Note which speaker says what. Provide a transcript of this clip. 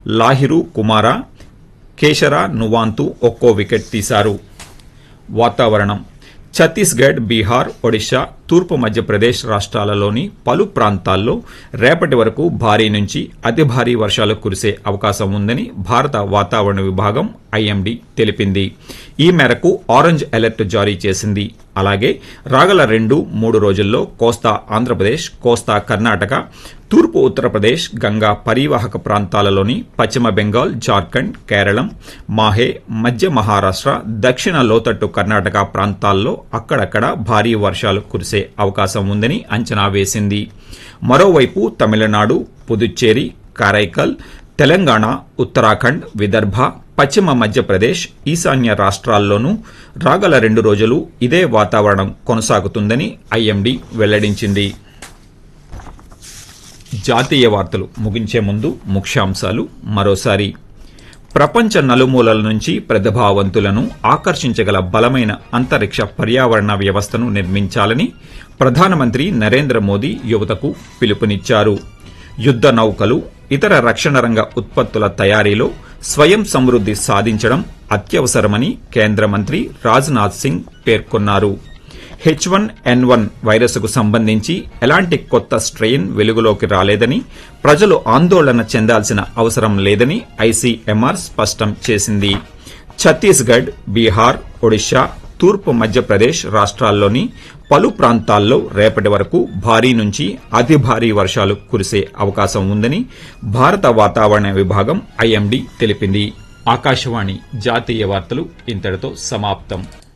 Speaker 1: లాహిరు కుమార కేశర నువాంతు ఒక్కో వికెట్ తీశారు వాతావరణం ఛత్తీస్గఢ్ బీహార్ ఒడిశా తూర్పు మధ్యప్రదేశ్ రాష్ట్రాలలోని పలు ప్రాంతాల్లో రేపటి వరకు భారీ నుంచి అతి భారీ వర్షాలు కురిసే అవకాశం ఉందని భారత వాతావరణ విభాగం ఐఎండీ తెలిపింది ఈ మేరకు ఆరెంజ్ అలర్ట్ జారీ చేసింది అలాగే రాగల రెండు మూడు రోజుల్లో కోస్తా ఆంధ్రప్రదేశ్ కోస్తా కర్ణాటక తూర్పు ఉత్తరప్రదేశ్ గంగా పరివాహక ప్రాంతాలలోని పశ్చిమ బెంగాల్ జార్ఖండ్ కేరళం మాహే మధ్య మహారాష్ట్ర దక్షిణ లోతట్టు కర్ణాటక ప్రాంతాల్లో అక్కడక్కడ భారీ వర్షాలు కురిసే అవకాశం ఉందని అంచనా వేసింది మరోవైపు తమిళనాడు పుదుచ్చేరి కారైకల్ తెలంగాణ ఉత్తరాఖండ్ విదర్భ పశ్చిమ మధ్యప్రదేశ్ ఈశాన్య రాష్ట్రాల్లోనూ రాగల రెండు రోజులు ఇదే వాతావరణం కొనసాగుతుందని ఐఎండీ వెల్లడించింది జాతీయ వార్తలు ముగించే ముందు ముఖ్యాంశాలు మరోసారి ప్రపంచ నలుమూలల నుంచి ప్రతిభావంతులను ఆకర్షించగల బలమైన అంతరిక్ష పర్యావరణ వ్యవస్థను నిర్మించాలని ప్రధానమంత్రి నరేంద్ర మోదీ యువతకు పిలుపునిచ్చారు యుద్ద నౌకలు ఇతర రక్షణ రంగ ఉత్పత్తుల తయారీలో స్వయం సమృద్ది సాధించడం అత్యవసరమని కేంద్ర మంత్రి రాజ్నాథ్ సింగ్ పేర్కొన్నారు హెచ్ వన్ ఎన్ వన్ వైరస్కు సంబంధించి ఎలాంటి కొత్త స్ట్రెయిన్ వెలుగులోకి రాలేదని ప్రజలు ఆందోళన చెందాల్సిన అవసరం లేదని ఐసీఎంఆర్ స్పష్టం చేసింది ఛత్తీస్గఢ్ బీహార్ ఒడిశా తూర్పు మధ్యప్రదేశ్ రాష్ట్రాల్లోని పలు ప్రాంతాల్లో రేపటి వరకు భారీ నుంచి అతి భారీ వర్షాలు కురిసే అవకాశం ఉందని భారత వాతావరణ విభాగం ఐఎండీ తెలిపింది ఆకాశవాణి జాతీయ వార్తలు ఇంతటితో సమాప్తం